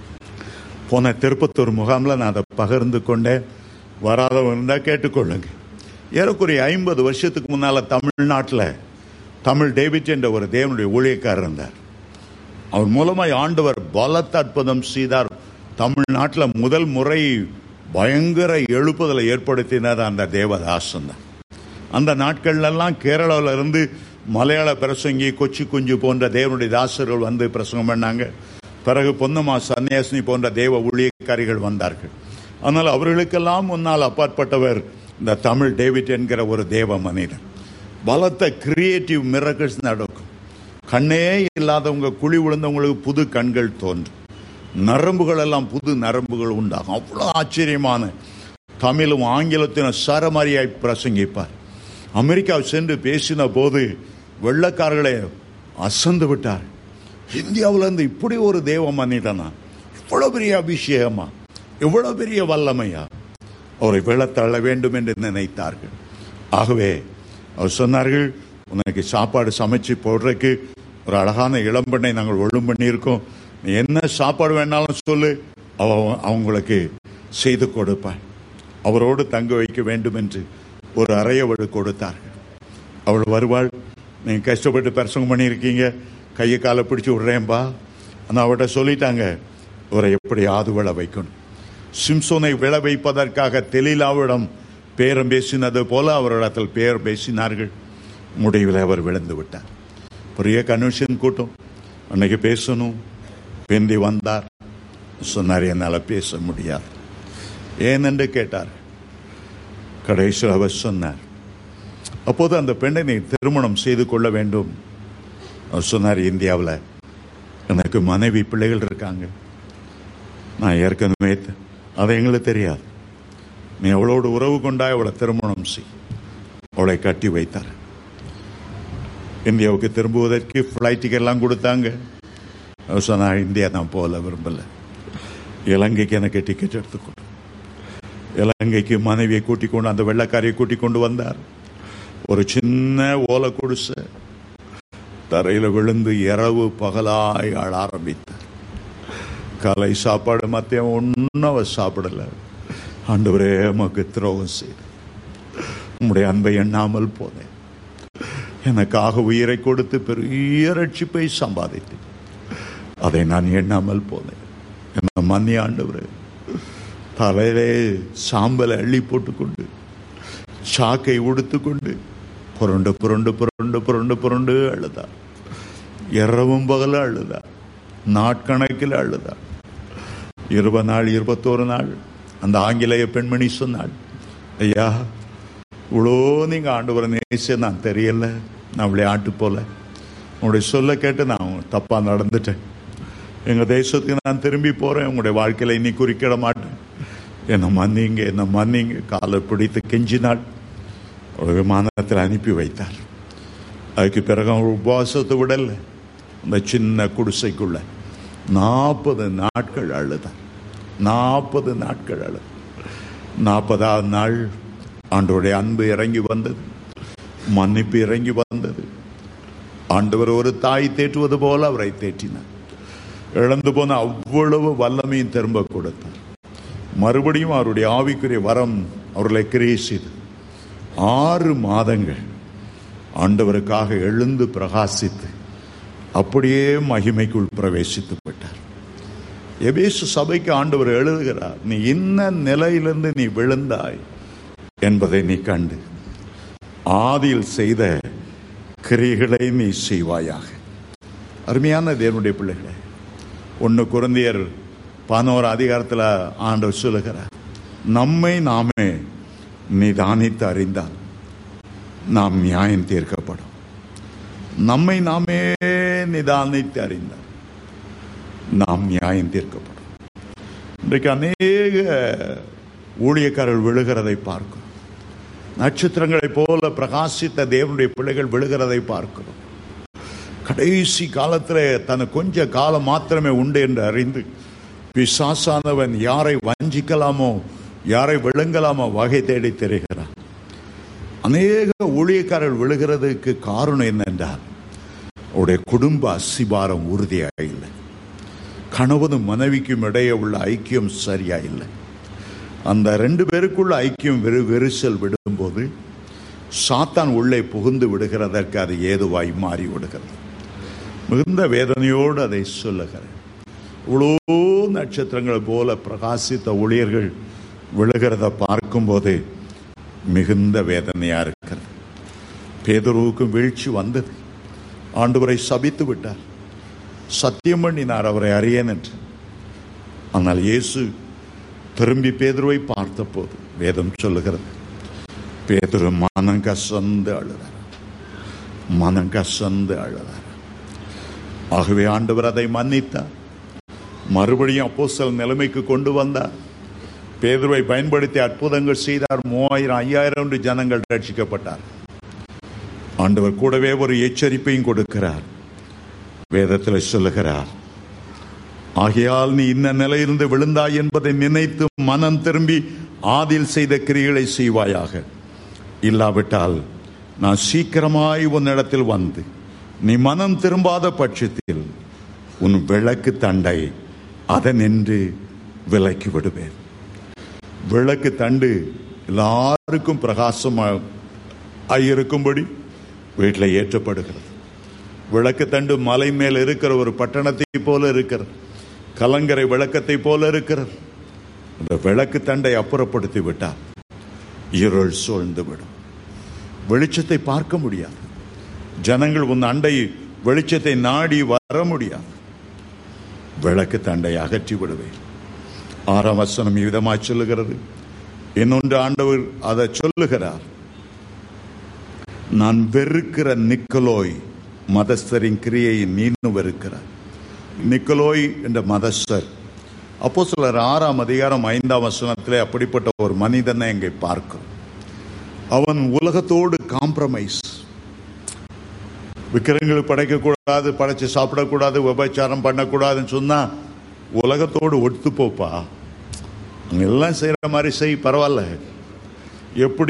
போன திருப்பத்தூர் முகாம்ல நான் அதை பகிர்ந்து கொண்டேன் வராதவங்க இருந்தா கேட்டுக்கொள்ளுங்க ஏறக்குறைய ஐம்பது வருஷத்துக்கு முன்னால தமிழ்நாட்டில் தமிழ் டேவிட் என்ற ஒரு தேவனுடைய ஊழியக்காரர் இருந்தார் அவர் மூலமாய் ஆண்டவர் பலத்த அற்புதம் செய்தார் தமிழ்நாட்டில் முதல் முறை பயங்கர எழுப்புதலை ஏற்படுத்தினார் அந்த தேவதாசன் தான் அந்த நாட்கள்லாம் கேரளாவில் இருந்து மலையாள பிரசங்கி கொச்சி குஞ்சு போன்ற தேவனுடைய தாசர்கள் வந்து பிரசங்கம் பண்ணாங்க பிறகு பொன்னம்மா சன்னியாசினி போன்ற தேவ ஊழியக்காரிகள் வந்தார்கள் ஆனால் அவர்களுக்கெல்லாம் முன்னால் அப்பாற்பட்டவர் இந்த தமிழ் டேவிட் என்கிற ஒரு தேவ மனிதன் பலத்த கிரியேட்டிவ் மிரக்கல்ஸ் நடக்கும் கண்ணே இல்லாதவங்க குழி விழுந்தவங்களுக்கு புது கண்கள் தோன்றும் நரம்புகள் எல்லாம் புது நரம்புகள் உண்டாகும் அவ்வளோ ஆச்சரியமான தமிழும் ஆங்கிலத்திலும் சரமாரியாய் பிரசங்கிப்பார் அமெரிக்கா சென்று பேசின போது வெள்ளக்காரர்களை அசந்து விட்டார் இந்தியாவுல இருந்து இப்படி ஒரு தேவ மனிதனா இவ்வளவு பெரிய அபிஷேகமா இவ்வளவு பெரிய வல்லமையா அவரை வெள்ளத்தள்ள வேண்டும் என்று நினைத்தார்கள் ஆகவே அவர் சொன்னார்கள் உனக்கு சாப்பாடு சமைச்சு போடுறதுக்கு ஒரு அழகான இளம்பெண்ணை நாங்கள் ஒழுங்கு பண்ணியிருக்கோம் நீ என்ன சாப்பாடு வேணாலும் சொல்லு அவ அவங்களுக்கு செய்து கொடுப்பாள் அவரோடு தங்க வைக்க வேண்டும் என்று ஒரு அறையவள் கொடுத்தார்கள் அவள் வருவாள் நீங்க கஷ்டப்பட்டு பிரசங்கம் பண்ணியிருக்கீங்க கையை காலை பிடிச்சு விடுறேன்பா ஆனால் அவட்ட சொல்லிட்டாங்க இவரை எப்படி ஆதுவள வைக்கணும் சிம்சோனை விழ வைப்பதற்காக தெலிலாவிடம் பேரம் பேசினது போல அவரிடத்தில் பேர் பேசினார்கள் முடிவில் அவர் விழுந்து விட்டார் பெரிய கன்வென்ஷன் கூட்டம் அன்னைக்கு பேசணும் வேண்டி வந்தார் சொன்னார் என்னால் பேச முடியாது ஏனென்று கேட்டார் கடைசியில் அவர் சொன்னார் அப்போது அந்த பெண்ணை நீ திருமணம் செய்து கொள்ள வேண்டும் அவர் சொன்னார் இந்தியாவில் எனக்கு மனைவி பிள்ளைகள் இருக்காங்க நான் ஏற்கனவே த- அது எங்களுக்கு தெரியாது நீ அவளோடு உறவு கொண்டாய் அவளை திருமணம் செய் அவளை கட்டி வைத்தார் இந்தியாவுக்கு திரும்புவதற்கு ஃப்ளைட் டிக்கெட் எல்லாம் கொடுத்தாங்க அவர் சொன்னா இந்தியா நான் போகல விரும்பல இலங்கைக்கு எனக்கு டிக்கெட் எடுத்துக்கொண்டு இலங்கைக்கு மனைவியை கூட்டிக் கொண்டு அந்த வெள்ளக்காரியை கூட்டிக் கொண்டு வந்தார் ஒரு சின்ன ஓலை குடிசை தரையில விழுந்து இரவு பகலாய் ஆள ஆரம்பித்தார் காலை சாப்பாடு மத்தியம் ஒன்றும் அவர் சாப்பிடல ஆண்டவரே மக்கு துரோகம் செய்து உம்முடைய அன்பை எண்ணாமல் போனேன் எனக்காக உயிரை கொடுத்து பெரிய ரட்சிப்பை சம்பாதித்தேன் அதை நான் எண்ணாமல் போனேன் என்ன மன்னி ஆண்டவரே தலையிலே சாம்பலை அள்ளி போட்டுக்கொண்டு சாக்கை உடுத்துக்கொண்டு புரண்டு புரண்டு புரண்டு புரண்டு புரண்டு அழுதார் இரவும் பகல அழுதார் நாட்கணக்கில் அழுதார் இருபது நாள் இருபத்தோரு நாள் அந்த ஆங்கிலேய பெண்மணி சொன்னாள் ஐயா இவ்வளோ நீங்க ஆண்டவரை நேசிய நான் தெரியல நான் விளையாட்டு போல உங்களுடைய சொல்ல கேட்டு நான் தப்பா நடந்துட்டேன் எங்க தேசத்துக்கு நான் திரும்பி போறேன் உங்களுடைய வாழ்க்கையில இனி குறிக்கிட மாட்டேன் என்னை மன்னிங்க என்னை மன்னிங்க காலை பிடித்து கெஞ்சினாள் ஒரு விமானத்தில் அனுப்பி வைத்தார் அதுக்கு பிறகு அவன் உபவாசத்தை விடல அந்த சின்ன குடிசைக்குள்ள நாற்பது நாட்கள் அழுதார் நாற்பது நாட்கள் அழு நாற்பதாவது நாள் ஆண்டவருடைய அன்பு இறங்கி வந்தது மன்னிப்பு இறங்கி வந்தது ஆண்டவர் ஒரு தாய் தேற்றுவது போல அவரை தேற்றினார் இழந்து போன அவ்வளவு வல்லமையும் திரும்ப கொடுத்தார் மறுபடியும் அவருடைய ஆவிக்குரிய வரம் அவர்களை கிரியை செய்து ஆறு மாதங்கள் ஆண்டவருக்காக எழுந்து பிரகாசித்து அப்படியே மகிமைக்குள் பிரவேசித்து விட்டார் எபேசு சபைக்கு ஆண்டவர் எழுதுகிறார் நீ இன்ன நிலையிலிருந்து நீ விழுந்தாய் என்பதை நீ கண்டு ஆதியில் செய்த கிரிகளை நீ செய்வாயாக அருமையான தேவனுடைய பிள்ளைகளே ஒன்று குழந்தையர் பதினோரு அதிகாரத்தில் ஆண்டவர் சொல்லுகிறார் நம்மை நாமே நிதானித்து அறிந்தால் நாம் நியாயம் தீர்க்கப்படும் நம்மை நாமே நிதானித்து அறிந்தால் நாம் நியாயம் தீர்க்கப்படும் இன்றைக்கு அநேக ஊழியக்காரர்கள் விழுகிறதை பார்க்கிறோம் நட்சத்திரங்களைப் போல பிரகாசித்த தேவனுடைய பிள்ளைகள் விழுகிறதை பார்க்கிறோம் கடைசி காலத்தில் தனக்கு கொஞ்ச காலம் மாத்திரமே உண்டு என்று அறிந்து பிசாசானவன் யாரை வஞ்சிக்கலாமோ யாரை விழுங்கலாமோ வகை தேடி தெரிகிறான் அநேக ஊழியக்காரர்கள் விழுகிறதுக்கு காரணம் என்னென்றால் அவருடைய குடும்ப அசிபாரம் உறுதியாக இல்லை கணவனும் மனைவிக்கும் இடையே உள்ள ஐக்கியம் சரியா இல்லை அந்த ரெண்டு பேருக்குள்ள ஐக்கியம் வெறு வெரிசல் விடும்போது சாத்தான் உள்ளே புகுந்து விடுகிறதற்கு அது ஏதுவாய் மாறி விடுகிறது மிகுந்த வேதனையோடு அதை சொல்லுகிறேன் இவ்வளோ நட்சத்திரங்கள் போல பிரகாசித்த ஊழியர்கள் விழுகிறத பார்க்கும்போது மிகுந்த வேதனையா இருக்கிறது பேதுருவுக்கும் வீழ்ச்சி வந்தது ஆண்டவரை சபித்து விட்டார் சத்தியம் பண்ணினார் அவரை அறியேன் என்று ஆனால் இயேசு திரும்பி பேதுருவை பார்த்தபோது வேதம் சொல்லுகிறது பேதுரு மனம் கசந்து அழுதார் மனம் கசந்து அழுதார் ஆகவே ஆண்டவர் அதை மன்னித்தார் மறுபடியும் அப்போஸ்தலர் நிலைமைக்கு கொண்டு வந்தார் பேதுருவை பயன்படுத்தி அற்புதங்கள் செய்தார் மூவாயிரம் ஐயாயிரம் என்று ஜனங்கள் ரட்சிக்கப்பட்டார் ஆண்டவர் கூடவே ஒரு எச்சரிப்பையும் கொடுக்கிறார் வேதத்தில் சொல்லுகிறார் ஆகையால் நீ இந்த நிலையிலிருந்து விழுந்தாய் என்பதை நினைத்து மனம் திரும்பி ஆதில் செய்த கிரிகளை செய்வாயாக இல்லாவிட்டால் நான் சீக்கிரமாய் உன்னிடத்தில் வந்து நீ மனம் திரும்பாத பட்சத்தில் உன் விளக்கு தண்டை அதனின்று விலக்கி விடுவேன் விளக்கு தண்டு எல்லாருக்கும் பிரகாசமாக இருக்கும்படி வீட்டில் ஏற்றப்படுகிறது விளக்கு தண்டு மலை மேல் இருக்கிற ஒரு பட்டணத்தை போல இருக்கிறது கலங்கரை விளக்கத்தை போல இருக்கிறது அந்த விளக்கு தண்டை அப்புறப்படுத்தி விட்டால் இருள் சூழ்ந்து விடும் வெளிச்சத்தை பார்க்க முடியாது ஜனங்கள் உன் அண்டை வெளிச்சத்தை நாடி வர முடியாது விளக்கு தண்டை அகற்றி விடுவேன் ஆறாம் வசனம் விதமாய் சொல்லுகிறது இன்னொன்று ஆண்டவர் அதை சொல்லுகிறார் நான் வெறுக்கிற நிக்கலோய் மதஸ்தரின் கிரியை நீனும் வெறுக்கிறார் நிக்கலோய் என்ற மதஸ்தர் அப்போ சிலர் ஆறாம் அதிகாரம் ஐந்தாம் வசனத்திலே அப்படிப்பட்ட ஒரு மனிதனை இங்கே பார்க்கிறோம் அவன் உலகத்தோடு காம்ப்ரமைஸ் விக்கிரங்கள் படைக்கக்கூடாது படைச்சு சாப்பிடக்கூடாது விபச்சாரம் பண்ணக்கூடாதுன்னு சொன்னா உலகத்தோடு ஒத்து போப்பா அங்க எல்லாம் செய்யற மாதிரி செய் பரவாயில்ல எப்படி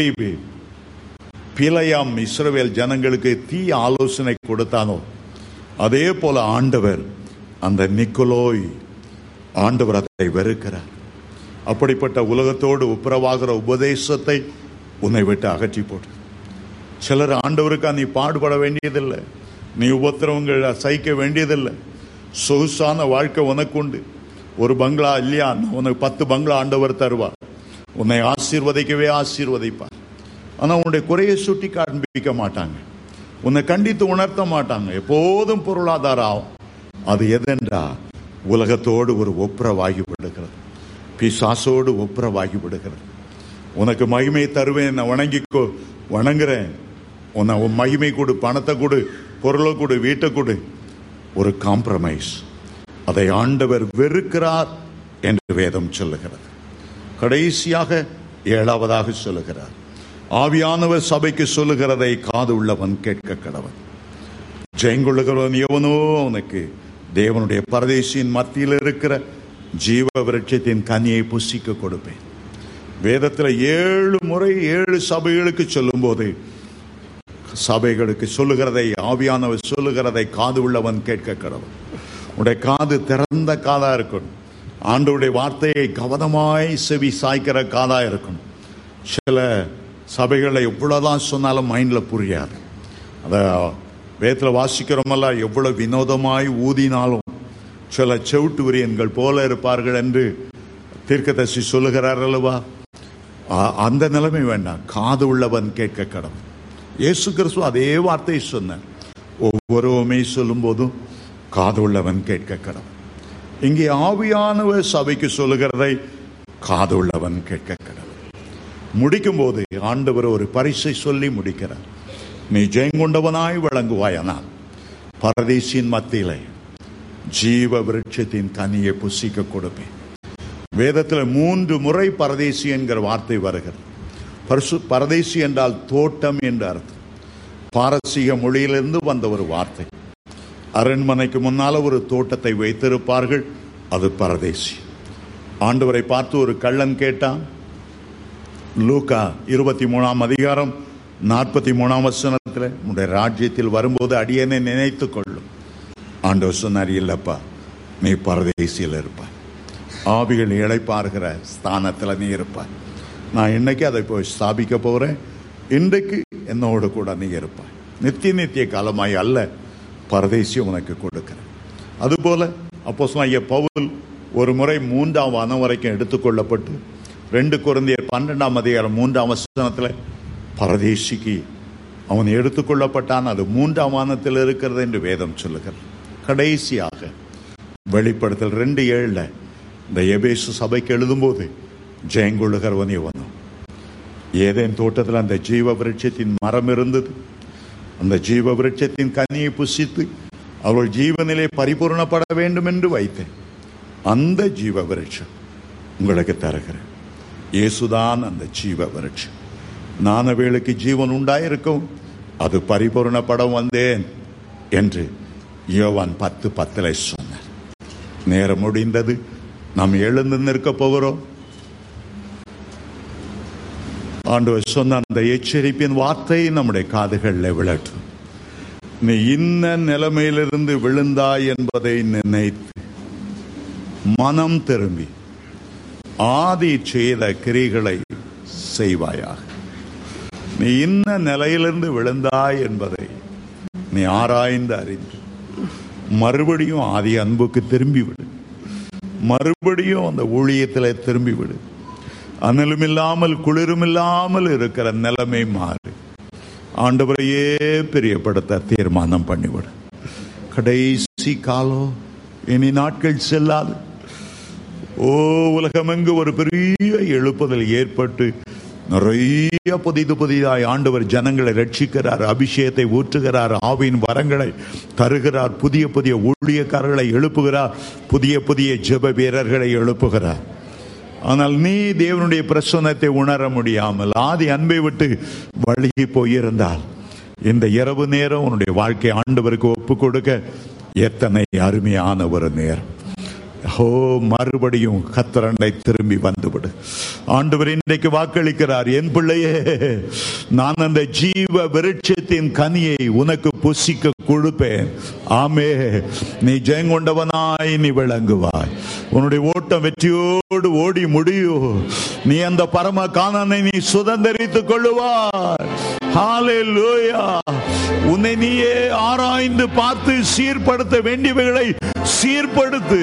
பிழையாம் இஸ்ரவேல் ஜனங்களுக்கு தீய ஆலோசனை கொடுத்தானோ அதே போல ஆண்டவர் அந்த நிக்கலோய் ஆண்டவர் அதை வெறுக்கிறார் அப்படிப்பட்ட உலகத்தோடு ஒப்புரவாகிற உபதேசத்தை உன்னை விட்டு அகற்றி போடு சிலர் ஆண்டவருக்கா நீ பாடுபட வேண்டியதில்லை நீ உபத்திரவங்கள் சகிக்க வேண்டியதில்லை சொகுசான வாழ்க்கை உனக்கு உண்டு ஒரு பங்களா இல்லையா உனக்கு பத்து பங்களா ஆண்டவர் தருவார் உன்னை ஆசீர்வதிக்கவே ஆசீர்வதிப்பார் ஆனா உன்னுடைய குறையை சுட்டி காண்பிக்க மாட்டாங்க உன்னை கண்டித்து உணர்த்த மாட்டாங்க எப்போதும் பொருளாதாரம் ஆகும் அது எதென்றா உலகத்தோடு ஒரு ஒப்புரவாகி விடுகிறது பிசாசோடு ஒப்புரவாகி விடுகிறது உனக்கு மகிமை தருவேன் நான் வணங்கிக்கோ வணங்குறேன் உன்னை உன் மகிமை கொடு பணத்தை கொடு பொருளை கொடு வீட்டை கொடு ஒரு காம்ப்ரமைஸ் அதை ஆண்டவர் வெறுக்கிறார் என்று வேதம் சொல்லுகிறது கடைசியாக ஏழாவதாக சொல்லுகிறார் ஆவியானவர் சபைக்கு சொல்லுகிறதை காது உள்ளவன் கேட்க கடவன் ஜெயங்கொள்ளுகிறவன் எவனோ அவனுக்கு தேவனுடைய பரதேசியின் மத்தியில் இருக்கிற ஜீவ விருட்சத்தின் கனியை புசிக்க கொடுப்பேன் வேதத்தில் ஏழு முறை ஏழு சபைகளுக்கு சொல்லும்போது சபைகளுக்கு சொல்லுகிறதை ஆவியானவர் சொல்லுகிறதை காது உள்ளவன் கேட்க கடவுள் உடைய காது திறந்த காதா இருக்கணும் ஆண்டவருடைய வார்த்தையை கவனமாய் செவி சாய்க்கிற காதா இருக்கணும் சில சபைகளை எவ்வளவுதான் சொன்னாலும் மைண்ட்ல புரியாது அத வேதத்தில் வாசிக்கிறோமல்ல எவ்வளவு வினோதமாய் ஊதினாலும் சில செவிட்டு விரியன்கள் போல இருப்பார்கள் என்று தீர்க்கதரிசி சொல்லுகிறார் அல்லவா ஆ- அந்த நிலைமை வேண்டாம் காது உள்ளவன் கேட்க கடவுள் இயேசு கிறிஸ்து அதே வார்த்தையை சொன்னார் ஒவ்வொருவமே சொல்லும் போதும் காது உள்ளவன் கேட்க கடவுள் இங்கே ஆவியானவர் சபைக்கு சொல்லுகிறதை காது உள்ளவன் கேட்க கடவுள் முடிக்கும் போது ஆண்டவர் ஒரு பரிசை சொல்லி முடிக்கிறார் நீ ஜெயங்கொண்டவனாய் விளங்குவாயனால் பரதேசின் மத்தியிலே ஜீவ விருட்சத்தின் கனியை புசிக்க கொடுப்பேன் வேதத்தில் மூன்று முறை பரதேசி என்கிற வார்த்தை வருகிறது பரிசு பரதேசி என்றால் தோட்டம் என்று அர்த்தம் பாரசீக மொழியிலிருந்து வந்த ஒரு வார்த்தை அரண்மனைக்கு முன்னால ஒரு தோட்டத்தை வைத்திருப்பார்கள் அது பரதேசி ஆண்டவரை பார்த்து ஒரு கள்ளன் கேட்டான் லூக்கா இருபத்தி மூணாம் அதிகாரம் நாற்பத்தி மூணாம் வசனத்தில் உன்னுடைய ராஜ்யத்தில் வரும்போது அடியனை நினைத்துக் கொள்ளும் ஆண்டவர் சொன்னார் இல்லப்பா நீ பரதேசியில் இருப்பாய் ஆவிகள் இழைப்பாருகிற ஸ்தானத்தில் நீ இருப்பாய் நான் இன்னைக்கு அதை போய் ஸ்தாபிக்க போகிறேன் இன்றைக்கு என்னோடு கூட நீ இருப்பாய் நித்திய நித்திய காலமாய் அல்ல பரதேசி உனக்கு கொடுக்கிறேன் அதுபோல அப்போ ஐயா பவுல் ஒரு முறை மூன்றாம் வானம் வரைக்கும் எடுத்துக்கொள்ளப்பட்டு ரெண்டு குழந்தையர் பன்னெண்டாம் அதிகாரம் மூன்றாம் வசனத்தில் பரதேசிக்கு அவன் எடுத்துக்கொள்ளப்பட்டான் அது மூன்றாம் வானத்தில் இருக்கிறது என்று வேதம் சொல்லுகிறது கடைசியாக வெளிப்படுத்தல் ரெண்டு ஏழுல இந்த எபேசு சபைக்கு எழுதும்போது ஜெயங்கொள்ளுகிறவன் இவனும் ஏதேன் தோட்டத்தில் அந்த ஜீவ விருட்சத்தின் மரம் இருந்தது அந்த ஜீவ விருட்சத்தின் கனியை புசித்து அவள் ஜீவனிலே பரிபூர்ணப்பட வேண்டும் என்று வைத்தேன் அந்த ஜீவ விருட்சம் உங்களுக்கு தருகிறேன் இயேசுதான் அந்த ஜீவ விருட்சம் நானவேளுக்கு ஜீவன் உண்டாயிருக்கும் அது பரிபூர்ணப்பட வந்தேன் என்று யோவான் பத்து பத்தில் சொன்னார் நேரம் முடிந்தது நாம் எழுந்து நிற்க போகிறோம் ஆண்டவர் சொன்ன அந்த எச்சரிப்பின் வார்த்தை நம்முடைய காதுகளில் விழட்டும் நீ இன்ன நிலைமையிலிருந்து விழுந்தாய் என்பதை நினைத்து மனம் திரும்பி ஆதி செய்த கிரிகளை செய்வாயாக நீ இன்ன நிலையிலிருந்து விழுந்தாய் என்பதை நீ ஆராய்ந்து அறிந்து மறுபடியும் ஆதி அன்புக்கு திரும்பி விடு மறுபடியும் அந்த ஊழியத்தில் திரும்பி விடு அனலும் இல்லாமல் குளிரும் இல்லாமல் இருக்கிற நிலைமை மாறு ஆண்டவரையே பிரியப்படுத்த தீர்மானம் பண்ணிவிடு கடைசி காலம் இனி நாட்கள் செல்லாது ஓ உலகமெங்கு ஒரு பெரிய எழுப்புதல் ஏற்பட்டு நிறைய புதிது புதிதாய் ஆண்டவர் ஜனங்களை ரட்சிக்கிறார் அபிஷேகத்தை ஊற்றுகிறார் ஆவின் வரங்களை தருகிறார் புதிய புதிய ஊழியக்காரர்களை எழுப்புகிறார் புதிய புதிய ஜெப வீரர்களை எழுப்புகிறார் ஆனால் நீ தேவனுடைய பிரசன்னத்தை உணர முடியாமல் ஆதி அன்பை விட்டு வழுகி போயிருந்தால் இந்த இரவு நேரம் உன்னுடைய வாழ்க்கை ஆண்டவருக்கு ஒப்பு கொடுக்க எத்தனை அருமையான ஒரு நேரம் ஓ மறுபடியும் கத்தரண்டை திரும்பி வந்துவிடு ஆண்டவர் இன்றைக்கு வாக்களிக்கிறார் என் பிள்ளையே நான் அந்த ஜீவ விருட்சத்தின் கனியை உனக்கு புசிக்க கொடுப்பேன் ஆமே நீ ஜெயங்கொண்டவனாய் நீ விளங்குவாய் உன்னுடைய ஓட்டம் வெற்றியோடு ஓடி முடியும் நீ அந்த பரம காணனை நீ சுதந்திரித்துக் கொள்ளுவாய் ஹalleluya உன்னை நீயே ஆராய்ந்து பார்த்து சீர்படுத்த வேண்டியவைகளை சீர்படுத்து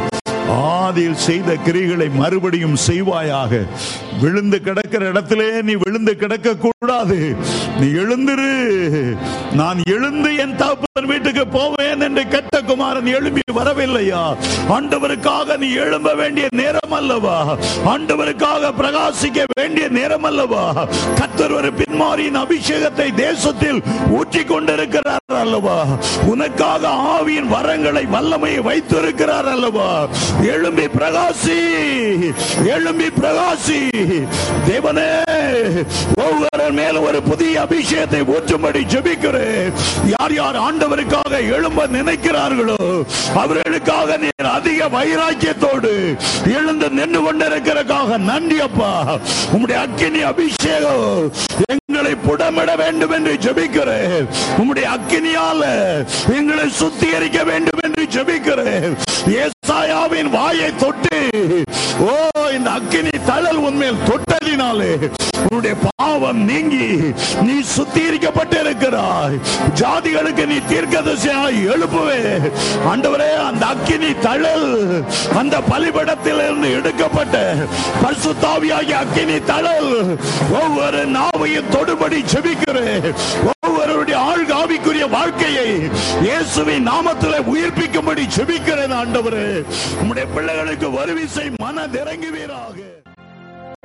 ஆதியில் செய்த கிரிகளை மறுபடியும் செய்வாயாக விழுந்து கிடக்கிற இடத்திலே நீ விழுந்து கிடக்க கூடாது நீ எழுந்திரு நான் எழுந்து என் தகப்பன் வீட்டுக்கு போவேன் என்று கெட்ட குமாரன் எழும்பி வரவில்லையா ஆண்டவருக்காக நீ எழும்ப வேண்டிய நேரம் அல்லவா ஆண்டவருக்காக பிரகாசிக்க வேண்டிய நேரம் அல்லவா கத்தர் ஒரு பின்மாரியின் அபிஷேகத்தை தேசத்தில் ஊற்றி கொண்டிருக்கிறார் அல்லவா உனக்காக ஆவியின் வரங்களை வல்லமையை வைத்திருக்கிறார் அல்லவா எழும்பி பிரகாசி எழும்பி பிரகாசி தேவனே ஒவ்வொரு மேல ஒரு புதிய அபிஷேகத்தை ஊற்றும்படி ஜெபிக்கிறேன் யார் யார் ஆண்டவருக்காக எழும்ப நினைக்கிறார்களோ அவர்களுக்காக நீர் அதிக வைராக்கியத்தோடு எழுந்து நின்று கொண்டிருக்கிறதுக்காக நன்றி அப்பா உம்முடைய அக்கினி அபிஷேகம் எங்களை புடமிட வேண்டும் என்று ஜெபிக்கிறேன் உம்முடைய அக்கினியால எங்களை சுத்திகரிக்க வேண்டும் என்று ஜெபிக்கிறேன் ஏசாயாவின் வாயை தொட்டு ஓ இந்த அக்கினி தழல் உண்மையில் தொட்டதினாலே உன்னுடைய பாவம் நீங்கி நீ சுத்திகரிக்கப்பட்டு இருக்கிறாய் ஜாதிகளுக்கு நீ தீர்க்கதரிசியாய் எழுப்புவே ஆண்டவரே அந்த அக்கினி தழல் அந்த பலிபடத்திலிருந்து எடுக்கப்பட்ட பரிசுத்தாவியாகிய அக்கினி தழல் ஒவ்வொரு நாவையும் தொடுபடி ஜெபிக்கிறேன் ஒவ்வொருடைய ஆழ்காவிக்குரிய வாழ்க்கையை இயேசுவின் நாமத்தில் உயிர்ப்பிக்கும்படி ஜெபிக்கிறேன் ஆண்டவரே உம்முடைய பிள்ளைகளுக்கு வருவிசை மன இறங்குவீராக